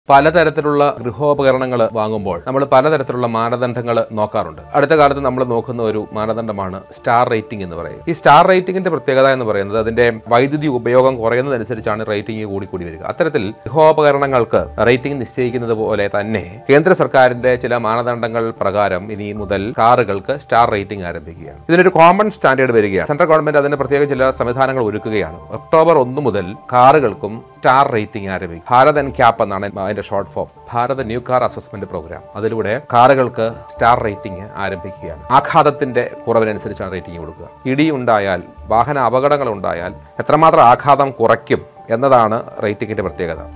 പലതരത്തിലുള്ള ഗൃഹോപകരണങ്ങൾ വാങ്ങുമ്പോൾ നമ്മൾ പലതരത്തിലുള്ള മാനദണ്ഡങ്ങൾ നോക്കാറുണ്ട് അടുത്ത കാലത്ത് നമ്മൾ നോക്കുന്ന ഒരു മാനദണ്ഡമാണ് സ്റ്റാർ റേറ്റിംഗ് എന്ന് പറയുന്നത് ഈ സ്റ്റാർ റേറ്റിംഗിന്റെ പ്രത്യേകത എന്ന് പറയുന്നത് അതിന്റെ വൈദ്യുതി ഉപയോഗം കുറയുന്നതനുസരിച്ചാണ് റേറ്റിംഗ് കൂടി കൂടി വരിക അത്തരത്തിൽ ഗൃഹോപകരണങ്ങൾക്ക് റേറ്റിംഗ് നിശ്ചയിക്കുന്നത് പോലെ തന്നെ കേന്ദ്ര സർക്കാരിന്റെ ചില മാനദണ്ഡങ്ങൾ പ്രകാരം ഇനി മുതൽ കാറുകൾക്ക് സ്റ്റാർ റേറ്റിംഗ് ആരംഭിക്കുകയാണ് ഇതിനൊരു കോമൺ സ്റ്റാൻഡേർഡ് വരികയാണ് സെൻട്രൽ ഗവൺമെന്റ് അതിന് പ്രത്യേക ചില സംവിധാനങ്ങൾ ഒരുക്കുകയാണ് ഒക്ടോബർ ഒന്ന് മുതൽ കാറുകൾക്കും സ്റ്റാർ റേറ്റിംഗ് ആരംഭിക്കും ഭാരത് ആൻഡ് ക്യാപ്പ് എന്നാണ് അതിന്റെ short form Bharat new car assessment programme അതിലൂടെ കാറുകൾക്ക് സ്റ്റാർ റേറ്റിംഗ് ആരംഭിക്കുകയാണ് ആഘാതത്തിന്റെ കുറവിനനുസരിച്ചാണ് റേറ്റിംഗ് കൊടുക്കുക ഇടി ഉണ്ടായാൽ വാഹന അപകടങ്ങൾ ഉണ്ടായാൽ എത്രമാത്രം ആഘാതം കുറയ്ക്കും എന്നതാണ് റേറ്റിംഗിന്റെ പ്രത്യേകത